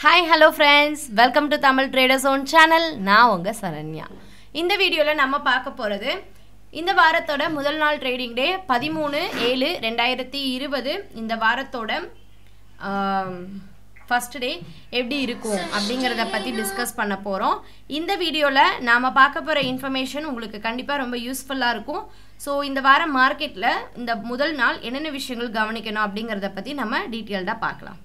hi hello friends welcome to Tamil traders own channel நான் உங்கள் சரண்யா இந்த வீடியோவில் நம்ம பார்க்க போகிறது இந்த வாரத்தோட முதல் நாள் ட்ரேடிங் டே பதிமூணு ஏழு ரெண்டாயிரத்தி இருபது இந்த வாரத்தோட ஃபஸ்ட் டே எப்படி இருக்கும் அப்படிங்கிறத பற்றி டிஸ்கஸ் பண்ண போகிறோம் இந்த வீடியோவில் நாம் பார்க்க போகிற இன்ஃபர்மேஷன் உங்களுக்கு கண்டிப்பாக ரொம்ப யூஸ்ஃபுல்லாக இருக்கும் ஸோ இந்த வாரம் மார்க்கெட்டில் இந்த முதல் நாள் என்னென்ன விஷயங்கள் கவனிக்கணும் அப்படிங்கிறத பற்றி நம்ம டீட்டெயில்டாக பார்க்கலாம்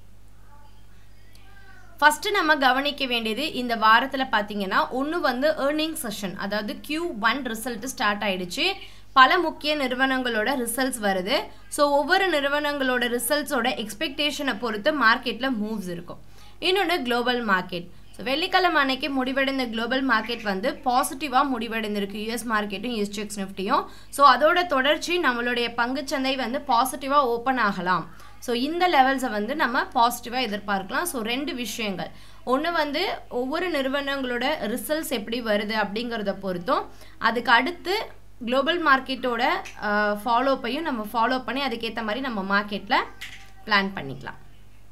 ஃபஸ்ட்டு நம்ம கவனிக்க வேண்டியது இந்த வாரத்தில் பார்த்தீங்கன்னா ஒன்று வந்து ஏர்னிங் செஷன் அதாவது கியூ ஒன் ரிசல்ட்டு ஸ்டார்ட் ஆயிடுச்சு பல முக்கிய நிறுவனங்களோட ரிசல்ட்ஸ் வருது ஸோ ஒவ்வொரு நிறுவனங்களோட ரிசல்ட்ஸோட எக்ஸ்பெக்டேஷனை பொறுத்து மார்க்கெட்டில் மூவ்ஸ் இருக்கும் இன்னொன்று குளோபல் மார்க்கெட் ஸோ வெள்ளிக்கிழமை அன்னைக்கு முடிவடைந்த குளோபல் மார்க்கெட் வந்து பாசிட்டிவாக முடிவடைந்திருக்கு யூஎஸ் மார்க்கெட்டும் எஸ்டிஎக்ஸ் நிஃப்டியும் ஸோ அதோட தொடர்ச்சி நம்மளுடைய பங்குச்சந்தை வந்து பாசிட்டிவாக ஓப்பன் ஆகலாம் ஸோ இந்த லெவல்ஸை வந்து நம்ம பாசிட்டிவாக எதிர்பார்க்கலாம் ஸோ ரெண்டு விஷயங்கள் ஒன்று வந்து ஒவ்வொரு நிறுவனங்களோட ரிசல்ட்ஸ் எப்படி வருது அப்படிங்கிறத பொறுத்தும் அதுக்கு அடுத்து குளோபல் மார்க்கெட்டோட ஃபாலோப்பையும் நம்ம ஃபாலோ பண்ணி அதுக்கேற்ற மாதிரி நம்ம மார்க்கெட்டில் பிளான் பண்ணிக்கலாம்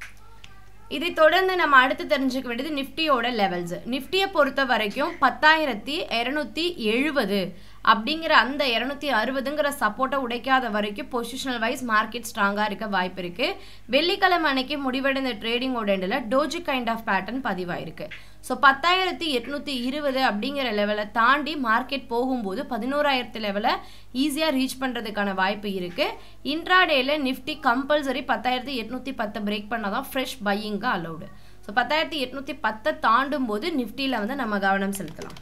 இதை தொடர்ந்து நம்ம அடுத்து தெரிஞ்சுக்க வேண்டியது நிஃப்டியோட லெவல்ஸ் நிஃப்டியை பொறுத்த வரைக்கும் பத்தாயிரத்தி இரநூத்தி எழுபது அப்படிங்கிற அந்த இரநூத்தி அறுபதுங்கிற சப்போர்ட்டை உடைக்காத வரைக்கும் பொசிஷனல் வைஸ் மார்க்கெட் ஸ்ட்ராங்காக இருக்க வாய்ப்பு இருக்குது வெள்ளிக்கிழமை அன்னைக்கு முடிவடைந்த ட்ரேடிங்கோட எண்டில் டோஜி கைண்ட் ஆஃப் பேட்டர்ன் பதிவாயிருக்கு ஸோ பத்தாயிரத்தி எட்நூற்றி இருபது அப்படிங்கிற லெவலை தாண்டி மார்க்கெட் போகும்போது பதினோராயிரத்து லெவலை ஈஸியாக ரீச் பண்ணுறதுக்கான வாய்ப்பு இருக்குது இன்ட்ராடேயில் நிஃப்டி கம்பல்சரி பத்தாயிரத்தி எட்நூற்றி பத்து பிரேக் பண்ணால் தான் ஃப்ரெஷ் பையிங்காக அலௌடு ஸோ பத்தாயிரத்தி எட்நூற்றி பத்தை தாண்டும் போது நிஃப்டியில் வந்து நம்ம கவனம் செலுத்தலாம்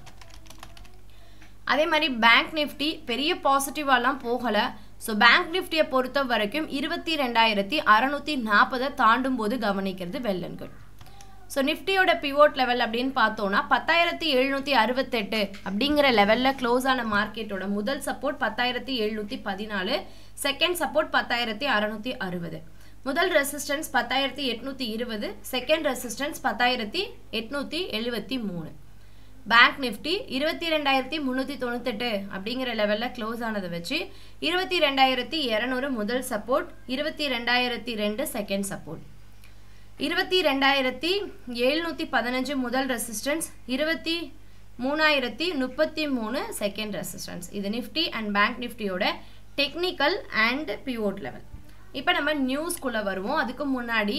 அதே மாதிரி பேங்க் நிஃப்டி பெரிய பாசிட்டிவாலாம் போகலை ஸோ பேங்க் நிஃப்டியை பொறுத்த வரைக்கும் இருபத்தி ரெண்டாயிரத்தி அறநூற்றி நாற்பதை தாண்டும் போது கவனிக்கிறது வெல் அண்ட் குட் ஸோ நிஃப்டியோட பிவோட் லெவல் அப்படின்னு பார்த்தோன்னா பத்தாயிரத்தி எழுநூற்றி அறுபத்தெட்டு அப்படிங்கிற லெவலில் க்ளோஸ் ஆன மார்க்கெட்டோட முதல் சப்போர்ட் பத்தாயிரத்தி எழுநூற்றி பதினாலு செகண்ட் சப்போர்ட் பத்தாயிரத்தி அறநூற்றி அறுபது முதல் ரெசிஸ்டன்ஸ் பத்தாயிரத்தி எட்நூற்றி இருபது செகண்ட் ரெசிஸ்டன்ஸ் பத்தாயிரத்தி எட்நூற்றி எழுபத்தி மூணு பேங்க் நிஃப்டி இருபத்தி ரெண்டாயிரத்தி முந்நூற்றி தொண்ணூத்தெட்டு அப்படிங்கிற லெவலில் க்ளோஸ் ஆனதை வச்சு இருபத்தி ரெண்டாயிரத்தி இரநூறு முதல் சப்போர்ட் இருபத்தி ரெண்டாயிரத்தி ரெண்டு செகண்ட் சப்போர்ட் இருபத்தி ரெண்டாயிரத்தி எழுநூற்றி பதினஞ்சு முதல் ரெசிஸ்டன்ஸ் இருபத்தி மூணாயிரத்தி முப்பத்தி மூணு செகண்ட் ரெசிஸ்டன்ஸ் இது நிஃப்டி அண்ட் பேங்க் நிஃப்டியோட டெக்னிக்கல் அண்ட் பிவோட் லெவல் இப்போ நம்ம நியூஸ்குள்ளே வருவோம் அதுக்கு முன்னாடி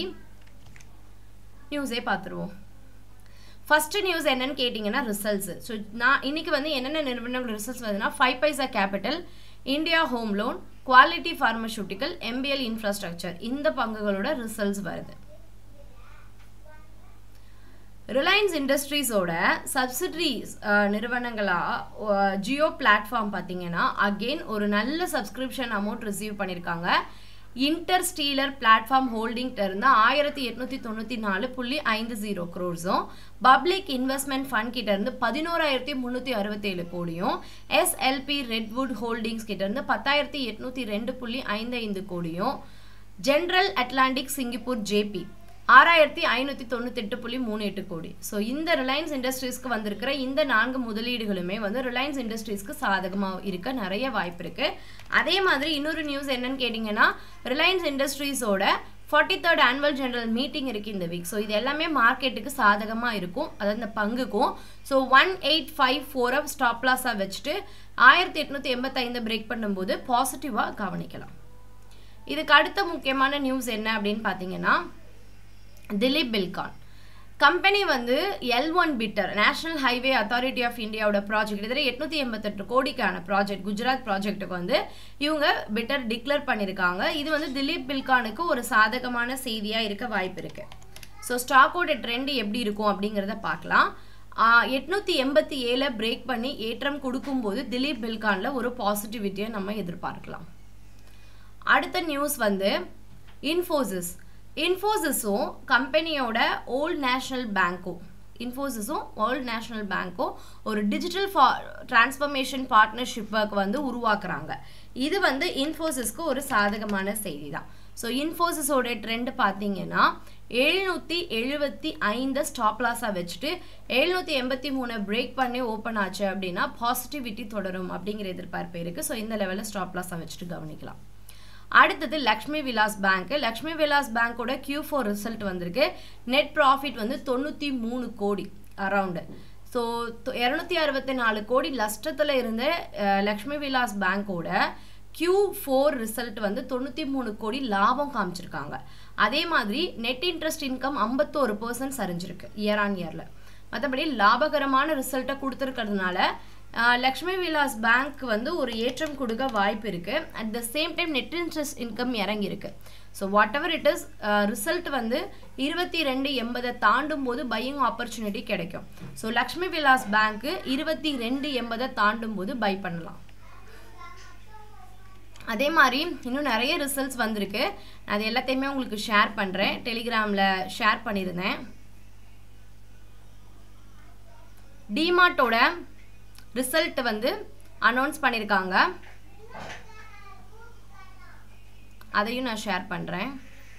நியூஸே பார்த்துருவோம் ஃபஸ்ட்டு நியூஸ் என்னன்னு கேட்டிங்கன்னா ரிசல்ட்ஸு ஸோ நான் இன்றைக்கி வந்து என்னென்ன நிறுவனங்கள் ரிசல்ட்ஸ் வருதுன்னா Five Paisa Capital India Home Loan Quality Pharmaceutical MBL Infrastructure இந்த பங்குகளோட ரிசல்ட்ஸ் வருது ரிலையன்ஸ் இண்டஸ்ட்ரீஸோட சப்சிடரிஸ் நிறுவனங்களாக ஜியோ பிளாட்ஃபார்ம் பார்த்தீங்கன்னா அகெயின் ஒரு நல்ல சப்ஸ்கிரிப்ஷன் அமௌண்ட் ரிசீவ் பண்ணியிருக்காங்க இன்டர் ஸ்டீலர் பிளாட்ஃபார்ம் ஹோல்டிங்கிட்ட இருந்து ஆயிரத்தி எட்நூற்றி தொண்ணூற்றி நாலு புள்ளி ஐந்து ஜீரோ க்ரோர்ஸும் பப்ளிக் இன்வெஸ்ட்மெண்ட் ஃபண்ட் கிட்ட இருந்து பதினோராயிரத்தி முந்நூற்றி அறுபத்தேழு கோடியும் எஸ்எல்பி ரெட்வுட் ஹோல்டிங்ஸ் கிட்ட இருந்து பத்தாயிரத்தி எட்நூற்றி ரெண்டு புள்ளி ஐந்து ஐந்து கோடியும் ஜென்ரல் அட்லாண்டிக் சிங்கப்பூர் ஜேபி ஆறாயிரத்தி ஐநூற்றி தொண்ணூத்தெட்டு புள்ளி மூணு எட்டு கோடி ஸோ இந்த ரிலையன்ஸ் இண்டஸ்ட்ரீஸ்க்கு வந்திருக்கிற இந்த நான்கு முதலீடுகளுமே வந்து ரிலையன்ஸ் இண்டஸ்ட்ரீஸ்க்கு சாதகமாக இருக்க நிறைய வாய்ப்பு இருக்குது அதே மாதிரி இன்னொரு நியூஸ் என்னன்னு கேட்டிங்கன்னா ரிலையன்ஸ் இண்டஸ்ட்ரீஸோட forty third annual general meeting இருக்குது இந்த வீக் ஸோ இது எல்லாமே மார்க்கெட்டுக்கு சாதகமாக இருக்கும் அதாவது இந்த பங்குக்கும் ஸோ ஒன் எயிட் ஃபைவ் ஃபோரை ஸ்டாப் லாஸாக வச்சுட்டு ஆயிரத்தி எட்நூற்றி எண்பத்தைந்து பிரேக் பண்ணும்போது பாசிட்டிவாக கவனிக்கலாம் இதுக்கு அடுத்த முக்கியமான நியூஸ் என்ன அப்படின்னு பார்த்தீங்கன்னா திலீப் பில்கான் கம்பெனி வந்து L one bidder National Highway Authority of இந்தியாவோட ப்ராஜெக்ட் கிட்டத்தட்ட எட்நூற்றி எண்பத்தெட்டு கோடிக்கான ப்ராஜெக்ட் குஜராத் ப்ராஜெக்ட்டுக்கு வந்து இவங்க பிட்டர் டிக்ளேர் பண்ணியிருக்காங்க இது வந்து திலீப் பில்கானுக்கு ஒரு சாதகமான செய்தியாக இருக்க வாய்ப்பு இருக்குது ஸோ ஸ்டாக்கோட ட்ரெண்ட் எப்படி இருக்கும் அப்படிங்கிறத பார்க்கலாம் எட்நூற்றி எண்பத்தி ஏழை பிரேக் பண்ணி ஏற்றம் கொடுக்கும்போது திலீப் பில்கானில் ஒரு பாசிட்டிவிட்டியை நம்ம எதிர்பார்க்கலாம் அடுத்த நியூஸ் வந்து இன்ஃபோசிஸ் இன்ஃபோசிஸும் கம்பெனியோட ஓல்ட் நேஷ்னல் பேங்க்கும் இன்ஃபோசிஸும் ஓல்ட் நேஷ்னல் பேங்க்கும் ஒரு டிஜிட்டல் ஃபா டிரான்ஸ்ஃபர்மேஷன் பார்ட்னர்ஷிப் ஒர்க் வந்து உருவாக்குறாங்க இது வந்து இன்ஃபோசிஸ்க்கு ஒரு சாதகமான செய்தி தான் ஸோ இன்ஃபோசிஸோட ட்ரெண்ட் பார்த்தீங்கன்னா எழுநூற்றி எழுபத்தி ஐந்து ஸ்டாப் லாஸாக வச்சுட்டு எழுநூற்றி எண்பத்தி மூணு பிரேக் பண்ணி ஓப்பன் ஆச்சு அப்படின்னா பாசிட்டிவிட்டி தொடரும் அப்படிங்கிற எதிர்பார்ப்பு இருக்குது ஸோ இந்த லெவலில் ஸ்டாப் லாஸாக வச்சுட்டு கவனிக்கலாம் அடுத்தது லக்ஷ்மி விலாஸ் பேங்க் லக்ஷ்மி விலாஸ் பேங்க்கோட கியூ ஃபோர் ரிசல்ட் வந்திருக்கு நெட் ப்ராஃபிட் வந்து தொண்ணூற்றி மூணு கோடி அரவுண்டு ஸோ இரநூத்தி அறுபத்தி நாலு கோடி நஷ்டத்தில் இருந்த அஹ், லக்ஷ்மி விலாஸ் பேங்க்கோட கியூ ஃபோர் ரிசல்ட் வந்து தொண்ணூற்றி மூணு கோடி லாபம் காமிச்சிருக்காங்க அதே மாதிரி நெட் இன்ட்ரெஸ்ட் இன்கம் ஐம்பத்தோரு பர்சன்ட் சரிஞ்சிருக்கு இயர் ஆன் இயரில் மற்றபடி லாபகரமான ரிசல்ட்டை கொடுத்துருக்கிறதுனால ஆஹ், லக்ஷ்மி விலாஸ் பேங்க் வந்து ஒரு ஏற்றம் கொடுக்க வாய்ப்பு இருக்குது at the same time net interest income இறங்கியிருக்கு so whatever it is result வந்து இருபத்தி ரெண்டு எண்பதை தாண்டும் போது பையிங் ஆப்பர்ச்சுனிட்டி கிடைக்கும் ஸோ லக்ஷ்மி விலாஸ் பேங்க்கு இருபத்தி ரெண்டு எண்பதை தாண்டும் போது பை பண்ணலாம் அதே மாதிரி இன்னும் நிறைய ரிசல்ட்ஸ் வந்திருக்கு நான் அது எல்லாத்தையுமே உங்களுக்கு ஷேர் பண்ணுறேன் டெலிகிராமில் ஷேர் பண்ணியிருந்தேன் டிமார்ட்டோட ரிசல்ட் வந்து அனௌன்ஸ் பண்ணியிருக்காங்க அதையும் நான் ஷேர் பண்ணுறேன்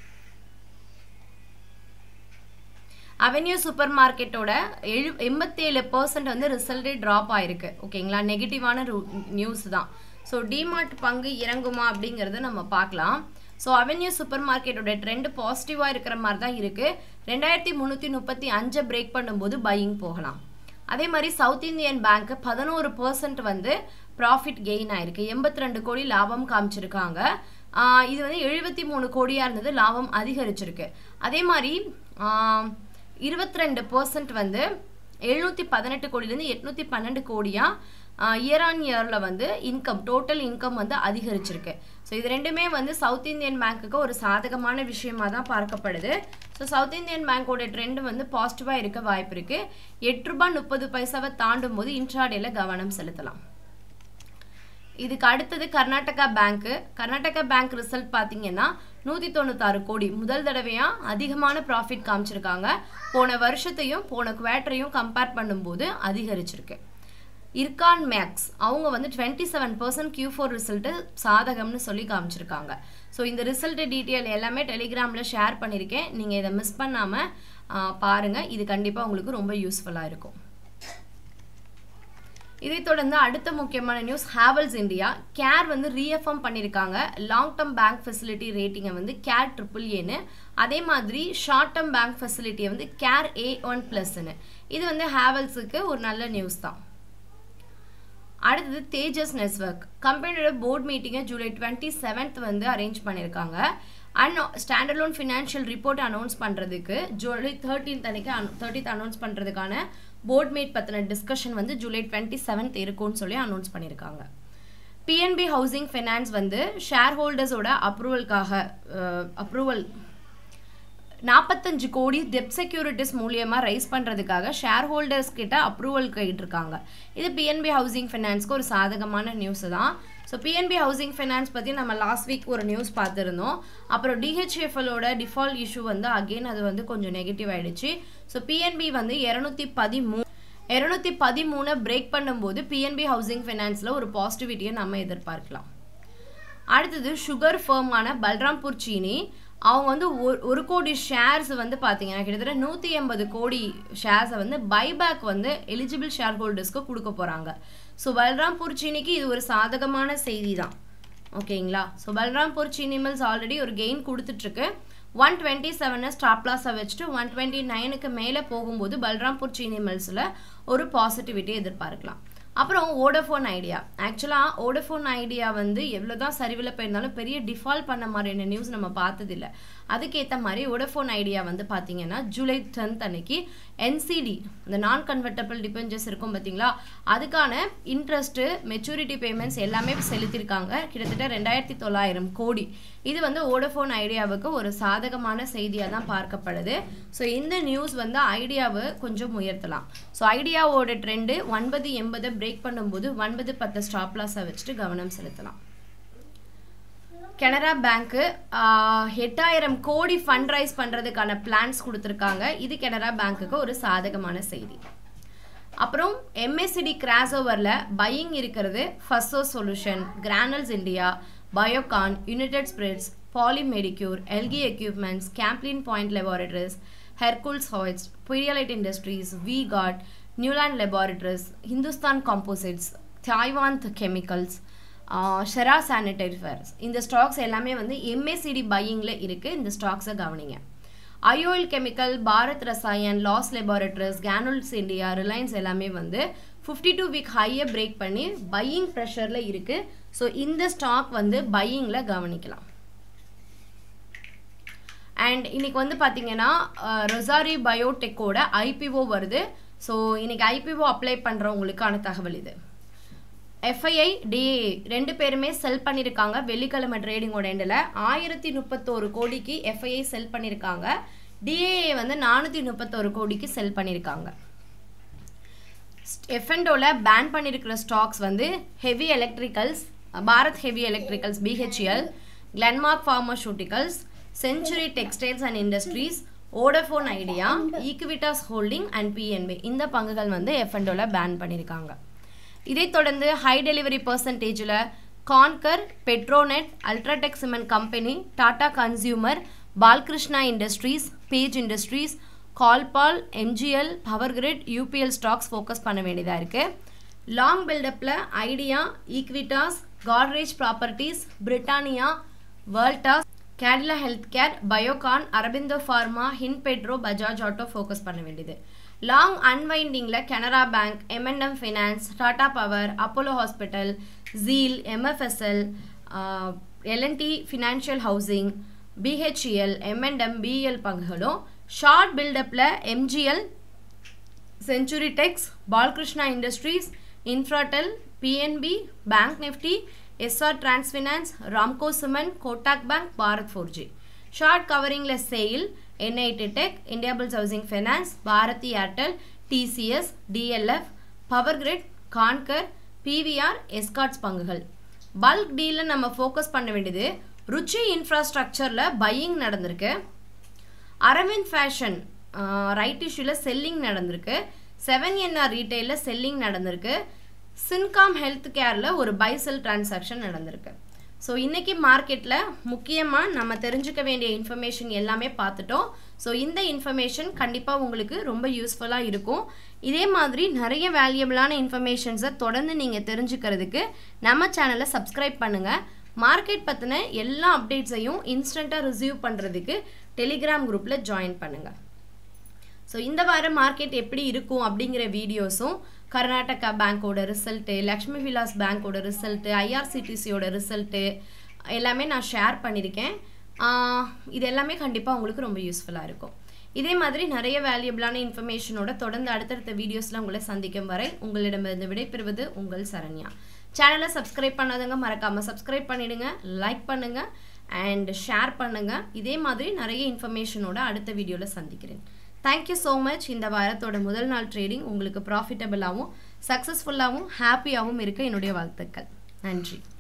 அவென்யூ சூப்பர் மார்க்கெட்டோட எழு எண்பத்தேழு பர்சன்ட் வந்து ரிசல்ட்டே ட்ராப் ஆயிருக்கு ஓகேங்களா நெகட்டிவான நியூஸ் தான் ஸோ டிமார்ட் பங்கு இறங்குமா அப்படிங்கிறத நம்ம பார்க்கலாம் ஸோ அவென்யூ சூப்பர் மார்க்கெட்டோட ட்ரெண்ட் பாசிட்டிவாக இருக்கிற மாதிரி தான் இருக்குது ரெண்டாயிரத்தி முந்நூற்றி முப்பத்தி அஞ்சை பிரேக் பண்ணும்போது பையிங் போகலாம் அதே மாதிரி சவுத் இந்தியன் பேங்க் பதினோரு பர்சன்ட் வந்து ப்ராஃபிட் கெயின் ஆயிருக்கு எண்பத்தி ரெண்டு கோடி லாபம் காமிச்சிருக்காங்க ஆஹ் இது வந்து எழுபத்தி மூணு கோடியாக இருந்தது லாபம் அதிகரிச்சிருக்கு அதே மாதிரி இருபத்தி ரெண்டு பர்சன்ட் வந்து எழுநூற்றி பதினெட்டு கோடியிலேருந்து எட்நூற்றி பன்னெண்டு கோடியாக இயர் ஆன் இயரில் வந்து இன்கம் டோட்டல் இன்கம் வந்து அதிகரிச்சிருக்கு ஸோ இது ரெண்டுமே வந்து சவுத் இந்தியன் பேங்க்குக்கு ஒரு சாதகமான விஷயமா தான் பார்க்கப்படுது ஸோ சவுத் இந்தியன் பேங்க்கோட ட்ரெண்ட் வந்து பாசிட்டிவாக இருக்க வாய்ப்பு இருக்குது எட்டு ரூபாய் முப்பது பைசாவை தாண்டும் போது இன்ட்ராடேல கவனம் செலுத்தலாம் இதுக்கு அடுத்தது கர்நாடகா பேங்க்கு கர்நாடகா பேங்க் ரிசல்ட் பார்த்தீங்கன்னா நூற்றி தொண்ணூத்தாறு கோடி முதல் தடவையாக அதிகமான ப்ராஃபிட் காமிச்சிருக்காங்க போன வருஷத்தையும் போன குவார்ட்டரையும் கம்பேர் பண்ணும்போது அதிகரிச்சிருக்கு இர்கான் மேக்ஸ் அவங்க வந்து twenty seven percent Q four result சாதகம்னு சொல்லி காமிச்சிருக்காங்க ஸோ இந்த ரிசல்ட் டீட்டெயில் எல்லாமே டெலிகிராமில் ஷேர் பண்ணியிருக்கேன் நீங்கள் இதை மிஸ் பண்ணாமல் பாருங்கள் இது கண்டிப்பாக உங்களுக்கு ரொம்ப யூஸ்ஃபுல்லாக இருக்கும் இதைத் தொடர்ந்து அடுத்த முக்கியமான நியூஸ் ஹேவல்ஸ் இந்தியா கேர் வந்து ரீஎஃபர்ம் பண்ணியிருக்காங்க லாங் டேர்ம் பேங்க் ஃபெசிலிட்டி ரேட்டிங்கை வந்து கேர் ட்ரிபிள் ஏன்னு அதே மாதிரி ஷார்ட் டேர்ம் பேங்க் ஃபெசிலிட்டியை வந்து கேர் ஏ ஒன் ப்ளஸ்ன்னு இது வந்து ஹேவல்ஸுக்கு ஒரு நல்ல நியூஸ் தான் அடுத்தது தேஜஸ் நெட்ஒர்க் கம்பெனியோட போர்ட் மீட்டிங்கை ஜூலை டுவெண்ட்டி செவன்த் வந்து அரேஞ்ச் பண்ணியிருக்காங்க and standalone financial report announce பண்ணுறதுக்கு ஜூலை தேர்ட்டீன்த் அன்னைக்கு தேர்ட்டீன்த் அனௌன்ஸ் பண்ணுறதுக்கான போர்ட் மீட் பற்றின டிஸ்கஷன் வந்து ஜூலை டுவெண்ட்டி செவன்த் இருக்கும்னு சொல்லி அனௌன்ஸ் பண்ணியிருக்காங்க பிஎன்பி ஹவுசிங் ஃபைனான்ஸ் வந்து ஷேர் ஹோல்டர்ஸோட அப்ரூவலுக்காக அப்ரூவல் நாற்பத்தஞ்சு கோடி டெப் செக்யூரிட்டிஸ் மூலியமாக ரைஸ் பண்ணுறதுக்காக ஷேர் ஹோல்டர்ஸ் கிட்ட அப்ரூவல் கேட்டிருக்காங்க இது பிஎன்பி ஹவுசிங் ஃபைனான்ஸ்க்கு ஒரு சாதகமான நியூஸ் தான் ஸோ பிஎன்பி ஹவுசிங் ஃபைனான்ஸ் பற்றி நம்ம லாஸ்ட் வீக் ஒரு நியூஸ் பார்த்துருந்தோம் அப்புறம் டிஹெச்எஃப்எலோட டிஃபால்ட் இஷ்யூ வந்து அகெயின் அது வந்து கொஞ்சம் நெகட்டிவ் ஆயிடுச்சு ஸோ பிஎன்பி வந்து இரநூத்தி பதிமூ இரநூத்தி பதிமூணை பிரேக் பண்ணும்போது பிஎன்பி ஹவுசிங் ஃபைனான்ஸில் ஒரு பாசிட்டிவிட்டியை நம்ம எதிர்பார்க்கலாம் அடுத்தது சுகர் ஃபேமான பல்ராம்பூர் சீனி அவங்க வந்து ஒரு ஒரு கோடி ஷேர்ஸ் வந்து பார்த்தீங்கன்னா கிட்டத்தட்ட நூற்றி எண்பது கோடி ஷேர்ஸை வந்து பைபேக் வந்து எலிஜிபிள் ஷேர் ஹோல்டர்ஸ்க்கு கொடுக்க போகிறாங்க ஸோ பல்ராம்பூர் சீனிக்கு இது ஒரு சாதகமான செய்தி தான் ஓகேங்களா so Balrampur Chini Mills already ஒரு கெயின் கொடுத்துட்ருக்கு ஒன் டுவெண்ட்டி செவனை ஸ்டாப்லாஸை வச்சுட்டு ஒன் டுவெண்ட்டி நைனுக்கு மேலே போகும்போது பல்ராம்பூர் சீனி மில்ஸில் ஒரு பாசிட்டிவிட்டி எதிர்பார்க்கலாம் அப்புறம் ஓடஃபோன் ஐடியா ஆக்சுவலாக ஓடஃபோன் ஐடியா வந்து எவ்வளோ தான் சரிவில் போயிருந்தாலும் பெரிய டிஃபால்ட் பண்ண மாதிரியான நியூஸ் நம்ம பார்த்ததில்ல அதுக்கேற்ற மாதிரி ஓடஃபோன் ஐடியா வந்து பார்த்தீங்கன்னா ஜூலை டென்த் அன்னைக்கு என்சிடி இந்த நான் கன்வெர்டபிள் டிபெஞ்சர்ஸ் இருக்கும் பார்த்தீங்களா அதுக்கான இன்ட்ரெஸ்ட்டு மெச்சூரிட்டி பேமெண்ட்ஸ் எல்லாமே செலுத்தியிருக்காங்க கிட்டத்தட்ட ரெண்டாயிரத்தி தொள்ளாயிரம் கோடி இது வந்து ஓடஃபோன் ஐடியாவுக்கு ஒரு சாதகமான செய்தியாக தான் பார்க்கப்படுது ஸோ இந்த நியூஸ் வந்து ஐடியாவை கொஞ்சம் உயர்த்தலாம் ஸோ ஐடியாவோட ட்ரெண்டு ஒன்பது எண்பதை பிரேக் பண்ணும்போது ஒன்பது பத்து ஸ்டாப் லாஸை வச்சுட்டு கவனம் செலுத்தலாம் கனரா பேங்க்கு எட்டாயிரம் கோடி ஃபண்ட் ரைஸ் பண்ணுறதுக்கான பிளான்ஸ் கொடுத்துருக்காங்க இது கனரா பேங்க்குக்கு ஒரு சாதகமான செய்தி அப்புறம் எம்எஸ்சிடி கிராஸ் ஓவரில் பையிங் இருக்கிறது ஃபஸ்ஸோ solution Granules India Biocon United Spirits Poly Medicure Elgi Equipments Caplin Point Laboratories Hercules ஹாய்ஸ் புயலைட் Industries V Guard Neuland Laboratories Hindustan Composites Taiwan Chemicals ஷெரா சானிடைசர்ஸ் இந்த ஸ்டாக்ஸ் எல்லாமே வந்து எம்ஏசிடி பையிங்கில் இருக்குது இந்த ஸ்டாக்ஸை கவனிங்க IOL Chemical Bharat Rasayan Laurus Laboratories Granules India Reliance எல்லாமே வந்து ஃபிஃப்டி டூ வீக் ஹையை பிரேக் பண்ணி பையிங் ப்ரெஷரில் இருக்குது ஸோ இந்த ஸ்டாக் வந்து பையிங்கில் கவனிக்கலாம் அண்ட் இன்னைக்கு வந்து பார்த்தீங்கன்னா ரொசாரி பயோடெக்கோட ஐபிஓ வருது ஸோ இன்னைக்கு ஐபிஓ அப்ளை பண்ணுறவங்களுக்கான தகவல் இது எஃப்ஐஐ டிஏ ரெண்டு பேருமே செல் பண்ணியிருக்காங்க வெள்ளிக்கிழமை ட்ரேடிங்கோட எண்டில் ஆயிரத்தி முப்பத்தோரு கோடிக்கு எஃப்ஐஐ செல் பண்ணியிருக்காங்க டிஏஏ வந்து நானூற்றி முப்பத்தோரு கோடிக்கு செல் பண்ணியிருக்காங்க எஃப்என்டோவில் பேன் பண்ணியிருக்கிற ஸ்டாக்ஸ் வந்து Heavy Electricals Bharat Heavy Electricals BHEL Glenmark Pharmaceuticals Century Textiles and Industries Vodafone Idea Equitas Holding and PNB இந்த பங்குகள் வந்து எஃப்என்டோவில் பேன் பண்ணியிருக்காங்க இதைத் தொடர்ந்து ஹை டெலிவரி பர்சன்டேஜில் Concor Petronet UltraTech Cement company Tata Consumer Balkrishna Industries Page Industries Colpal MGL Power Grid UPL stocks focus பண்ண வேண்டியதாக இருக்குது லாங் பில்டப்பில் Idea Equitas Godrej Properties Britannia Voltas Cadila health care Biocon Aurobindo Pharma ஹின் பெட்ரோ பஜாஜ் ஆட்டோ ஃபோக்கஸ் பண்ண வேண்டியது லாங் அன்வைண்டிங்கில் Canara Bank MNM Finance Tata Power Apollo Hospital ZEEL MFSL LNT Financial Housing BHEL MNM பிஎல் பங்குகளும் ஷார்ட் பில்டப்பில் MGL Century Tex Balkrishna Industries Infratel PNB Bank Nifty SR Transfinance Ramco Cement Kotak Bank Bharat Forge short கவரிங்கில் SAIL NIIT Tech Indiabulls Housing Finance Bharti Airtel TCS DLF Power Grid Concor PVR Escorts பங்குகள் bulk டீலில் நம்ம focus பண்ண வேண்டியது ருச்சி இன்ஃப்ராஸ்ட்ரக்சரில் buying நடந்திருக்கு Arvind Fashion right இஷ்யூவில் selling நடந்திருக்கு seven NR ரீட்டைலில் செல்லிங் நடந்திருக்கு சின்காம் ஹெல்த் கேரில் ஒரு பைசெல் டிரான்சாக்ஷன் நடந்திருக்கு ஸோ இன்றைக்கி மார்க்கெட்டில் முக்கியமாக நம்ம தெரிஞ்சுக்க வேண்டிய இன்ஃபர்மேஷன் எல்லாமே பார்த்துட்டோம் ஸோ இந்த இன்ஃபர்மேஷன் கண்டிப்பாக உங்களுக்கு ரொம்ப யூஸ்ஃபுல்லாக இருக்கும் இதே மாதிரி நிறைய வேல்யூபிளான இன்ஃபர்மேஷன்ஸை தொடர்ந்து நீங்கள் தெரிஞ்சுக்கிறதுக்கு நம்ம சேனலை சப்ஸ்கிரைப் பண்ணுங்கள் மார்க்கெட் பற்றின எல்லா அப்டேட்ஸையும் இன்ஸ்டண்ட்டாக ரிசீவ் பண்ணுறதுக்கு டெலிகிராம் குரூப்பில் ஜாயின் பண்ணுங்கள் ஸோ இந்த வாரம் மார்க்கெட் எப்படி இருக்கும் அப்படிங்கிற வீடியோஸும் கர்நாடகா பேங்க்கோட ரிசல்ட்டு லக்ஷ்மி விலாஸ் பேங்க்கோட ரிசல்ட்டு ஐஆர்சிடிசியோட ரிசல்ட்டு எல்லாமே நான் ஷேர் பண்ணியிருக்கேன் இது எல்லாமே கண்டிப்பாக உங்களுக்கு ரொம்ப யூஸ்ஃபுல்லாக இருக்கும் இதே மாதிரி நிறைய வேல்யூபிளான இன்ஃபர்மேஷனோட தொடர்ந்து அடுத்தடுத்த வீடியோஸில் உங்களை சந்திக்கும் வரை உங்களிடமிருந்து விடைபெறுவது உங்கள் சரண்யா சேனலை சப்ஸ்கிரைப் பண்ணாதவங்க மறக்காமல் சப்ஸ்கிரைப் பண்ணிவிடுங்க லைக் பண்ணுங்கள் அண்ட் ஷேர் பண்ணுங்கள் இதே மாதிரி நிறைய இன்ஃபர்மேஷனோட அடுத்த வீடியோவில் சந்திக்கிறேன் தேங்க்யூ ஸோ மச் இந்த வாரத்தோட முதல் நாள் ட்ரேடிங் உங்களுக்கு ப்ராஃபிட்டபிளாகவும் சக்ஸஸ்ஃபுல்லாகவும் ஹாப்பியாகவும் இருக்க என்னுடைய வாழ்த்துக்கள் நன்றி